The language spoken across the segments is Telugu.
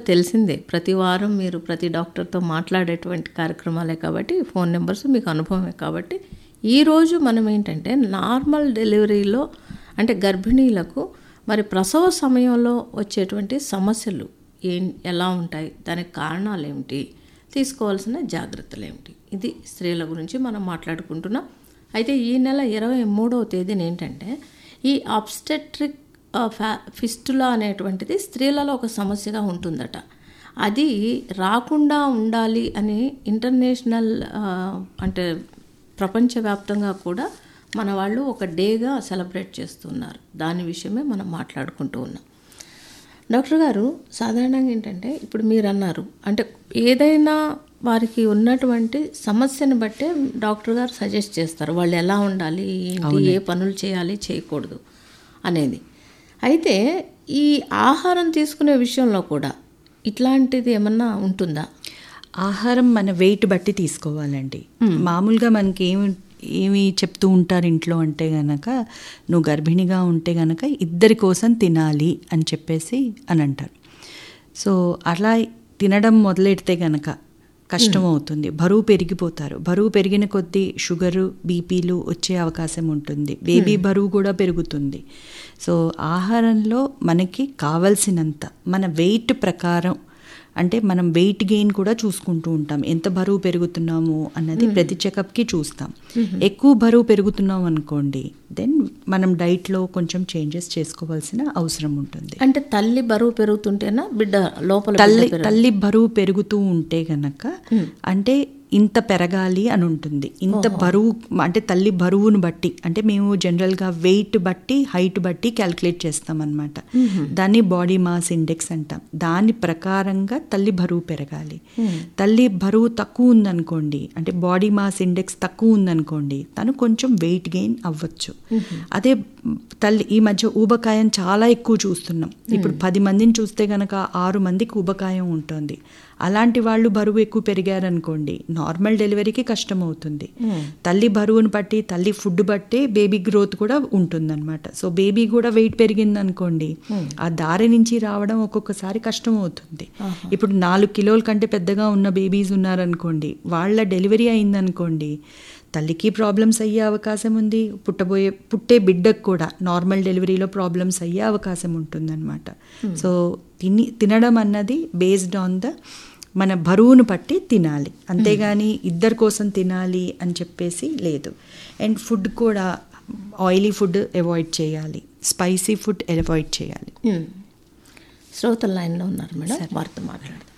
తెలిసిందే ప్రతి వారం మీరు ప్రతి డాక్టర్తో మాట్లాడేటువంటి కార్యక్రమాలే కాబట్టి ఫోన్ నెంబర్స్ మీకు అనుభవమే కాబట్టి ఈరోజు మనం ఏంటంటే నార్మల్ డెలివరీలో అంటే గర్భిణీలకు మరి ప్రసవ సమయంలో వచ్చేటువంటి సమస్యలు ఏం ఎలా ఉంటాయి దానికి కారణాలు ఏమిటి తీసుకోవాల్సిన జాగ్రత్తలు ఏమిటి ఇది స్త్రీల గురించి మనం మాట్లాడుకుంటున్నాం అయితే ఈ నెల ఇరవై మూడవ తేదీన ఏంటంటే ఈ అబ్స్టెట్రిక్ ఫ్యా ఫిస్టులా అనేటువంటిది స్త్రీలలో ఒక సమస్యగా ఉంటుందట అది రాకుండా ఉండాలి అని ఇంటర్నేషనల్ ఆ, అంటే ప్రపంచవ్యాప్తంగా కూడా మన వాళ్ళు ఒక డేగా సెలబ్రేట్ చేస్తున్నారు దాని విషయమే మనం మాట్లాడుకుంటూ ఉన్నాం డాక్టర్ గారు సాధారణంగా ఏంటంటే ఇప్పుడు మీరు అన్నారు అంటే ఏదైనా వారికి ఉన్నటువంటి సమస్యను బట్టే డాక్టర్ గారు సజెస్ట్ చేస్తారు వాళ్ళు ఎలా ఉండాలి ఏంటి ఏ పనులు చేయాలి చేయకూడదు అనేది అయితే ఈ ఆహారం తీసుకునే విషయంలో కూడా ఇట్లాంటిది ఏమన్నా ఉంటుందా ఆహారం మన వెయిట్ బట్టి తీసుకోవాలండి మామూలుగా మనకి ఏమి ఏమి చెప్తూ ఉంటారు ఇంట్లో అంటే గనక నువ్వు గర్భిణిగా ఉంటే గనక ఇద్దరి కోసం తినాలి అని చెప్పేసి అని అంటారు సో అలా తినడం మొదలెడితే గనక కష్టం అవుతుంది బరువు పెరిగిపోతారు బరువు పెరిగిన కొద్దీ షుగరు బీపీలు వచ్చే అవకాశం ఉంటుంది బేబీ బరువు కూడా పెరుగుతుంది సో ఆహారంలో మనకి కావలసినంత మన వెయిట్ ప్రకారం అంటే మనం వెయిట్ గెయిన్ కూడా చూసుకుంటూ ఉంటాం ఎంత బరువు పెరుగుతున్నాము అన్నది ప్రతి చెకప్కి చూస్తాం ఎక్కువ బరువు పెరుగుతున్నాం అనుకోండి దెన్ మనం డైట్లో కొంచెం చేంజెస్ చేసుకోవాల్సిన అవసరం ఉంటుంది అంటే తల్లి బరువు పెరుగుతుంటేనా బిడ్డ లోపల తల్లి తల్లి బరువు పెరుగుతూ ఉంటే గనక అంటే ఇంత పెరగాలి అని ఉంటుంది ఇంత బరువు అంటే తల్లి బరువును బట్టి అంటే మేము జనరల్గా వెయిట్ బట్టి హైట్ బట్టి క్యాల్కులేట్ చేస్తాం అనమాట దాన్ని బాడీ మాస్ ఇండెక్స్ అంటాం దాని ప్రకారంగా తల్లి బరువు పెరగాలి తల్లి బరువు తక్కువ ఉందనుకోండి అంటే బాడీ మాస్ ఇండెక్స్ తక్కువ ఉందనుకోండి తను కొంచెం వెయిట్ గెయిన్ అవ్వచ్చు అదే తల్లి ఈ మధ్య ఊబకాయం చాలా ఎక్కువ చూస్తున్నాం ఇప్పుడు పది మందిని చూస్తే గనక ఆరు మందికి ఊబకాయం ఉంటుంది అలాంటి వాళ్ళు బరువు ఎక్కువ పెరిగారనుకోండి నార్మల్ డెలివరీకి కష్టం అవుతుంది తల్లి బరువును బట్టి తల్లి ఫుడ్ బట్టి బేబీ గ్రోత్ కూడా ఉంటుందన్నమాట సో బేబీ కూడా వెయిట్ పెరిగింది అనుకోండి ఆ దారి నుంచి రావడం ఒక్కొక్కసారి కష్టం అవుతుంది ఇప్పుడు నాలుగు కిలోల కంటే పెద్దగా ఉన్న బేబీస్ ఉన్నారనుకోండి వాళ్ళ డెలివరీ అయిందనుకోండి తల్లికి ప్రాబ్లమ్స్ అయ్యే అవకాశం ఉంది పుట్టబోయే పుట్టే బిడ్డకు కూడా నార్మల్ డెలివరీలో ప్రాబ్లమ్స్ అయ్యే అవకాశం ఉంటుందన్నమాట సో తిని తినడం అన్నది బేస్డ్ ఆన్ ద మన బరువును బట్టి తినాలి అంతేగాని ఇద్దరి కోసం తినాలి అని చెప్పేసి లేదు అండ్ ఫుడ్ కూడా ఆయిలీ ఫుడ్ అవాయిడ్ చేయాలి స్పైసీ ఫుడ్ అవాయిడ్ చేయాలి ఉమ్. శ్రోతల లైన్లో ఉన్నారు మేడం వారితో మాట్లాడదాం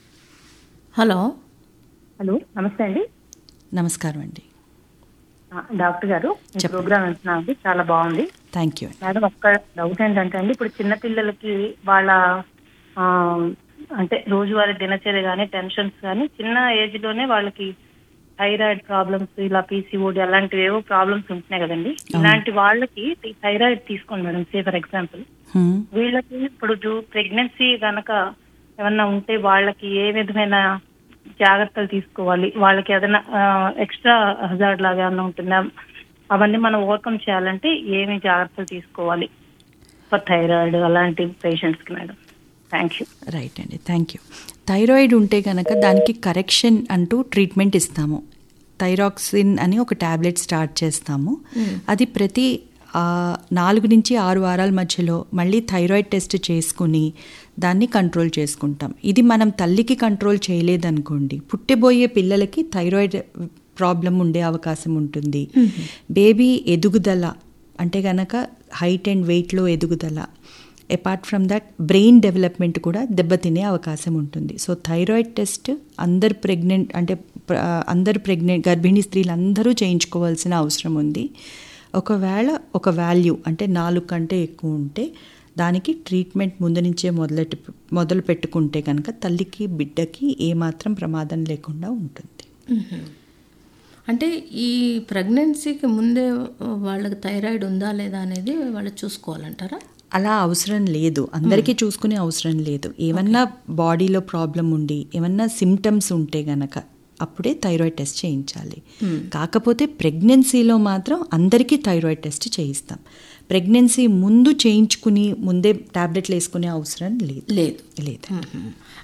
హలో హలో నమస్తే అండి నమస్కారం అండి ఆ, డాక్టర్ గారు మీ ప్రోగ్రామ్ వింటున్నా అండి చాలా బాగుంది థ్యాంక్ యూ మేడం ఒక్క డౌట్ ఏంటంటే అండి ఇప్పుడు చిన్న పిల్లలకి వాళ్ళ ఆ, అంటే రోజువారీ దినచర్య కానీ టెన్షన్స్ కానీ చిన్న ఏజ్ లోనే వాళ్ళకి థైరాయిడ్ ప్రాబ్లమ్స్ ఇలా పీసీఓడి అలాంటివి ఏవో ప్రాబ్లమ్స్ ఉంటున్నాయి కదండి ఇలాంటి వాళ్ళకి థైరాయిడ్ తీసుకోండి మేడం సే ఫర్ ఎగ్జాంపుల్ వీళ్ళకి ఇప్పుడు ప్రెగ్నెన్సీ గనక ఏమన్నా ఉంటే వాళ్ళకి ఏ విధమైన జాగ్రత్తలు తీసుకోవాలి వాళ్ళకి ఏదైనా ఎక్స్ట్రా హజార్డ్ లాగా ఏమన్నా ఉంటుందా అవన్నీ మనం ఓవర్కమ్ చేయాలంటే ఏమి జాగ్రత్తలు తీసుకోవాలి ఫర్ థైరాయిడ్ అలాంటి పేషెంట్స్ కి మేడం థ్యాంక్ యూ రైట్ అండి థ్యాంక్ యూ థైరాయిడ్ ఉంటే కనుక దానికి కరెక్షన్ అంటూ ట్రీట్మెంట్ ఇస్తాము థైరాక్సిన్ అని ఒక ట్యాబ్లెట్ స్టార్ట్ చేస్తాము అది ప్రతి ఆ, నాలుగు నుంచి ఆరు వారాల మధ్యలో మళ్ళీ థైరాయిడ్ టెస్ట్ చేసుకుని దాన్ని కంట్రోల్ చేసుకుంటాం ఇది మనం తల్లికి కంట్రోల్ చేయలేదనుకోండి పుట్టబోయే పిల్లలకి థైరాయిడ్ ప్రాబ్లం ఉండే అవకాశం ఉంటుంది బేబీ ఎదుగుదల అంటే గనక హైట్ అండ్ వెయిట్లో ఎదుగుదల apart from that brain development కూడా దెబ్బతినే అవకాశం ఉంటుంది సో థైరాయిడ్ టెస్ట్ అందరు ప్రెగ్నెంట్ అంటే ప్ర- అందరు ప్రెగ్నెంట్ గర్భిణీ స్త్రీలు అందరూ చేయించుకోవాల్సిన అవసరం ఉంది ఒకవేళ ఒక వాల్యూ అంటే నాలుగు కంటే ఎక్కువ ఉంటే దానికి ట్రీట్మెంట్ ముందు నుంచే మొదలెట్టు మొదలు పెట్టుకుంటే కనుక తల్లికి బిడ్డకి ఏమాత్రం ప్రమాదం లేకుండా ఉంటుంది అంటే ఈ ప్రెగ్నెన్సీకి ముందే వాళ్ళకి థైరాయిడ్ ఉందా లేదా అనేది వాళ్ళు చూసుకోవాలంటారా అలా అవసరం లేదు అందరికీ చూసుకునే అవసరం లేదు ఏమన్నా బాడీలో ప్రాబ్లం ఉండి ఏమన్నా సిమ్టమ్స్ ఉంటే గనక అప్పుడే థైరాయిడ్ టెస్ట్ చేయించాలి కాకపోతే ప్రెగ్నెన్సీలో మాత్రం అందరికీ థైరాయిడ్ టెస్ట్ చేయిస్తాం ప్రెగ్నెన్సీ ముందు చేయించుకుని ముందే టాబ్లెట్లు వేసుకునే అవసరం లేదు లేదు లేదు మ్మ్.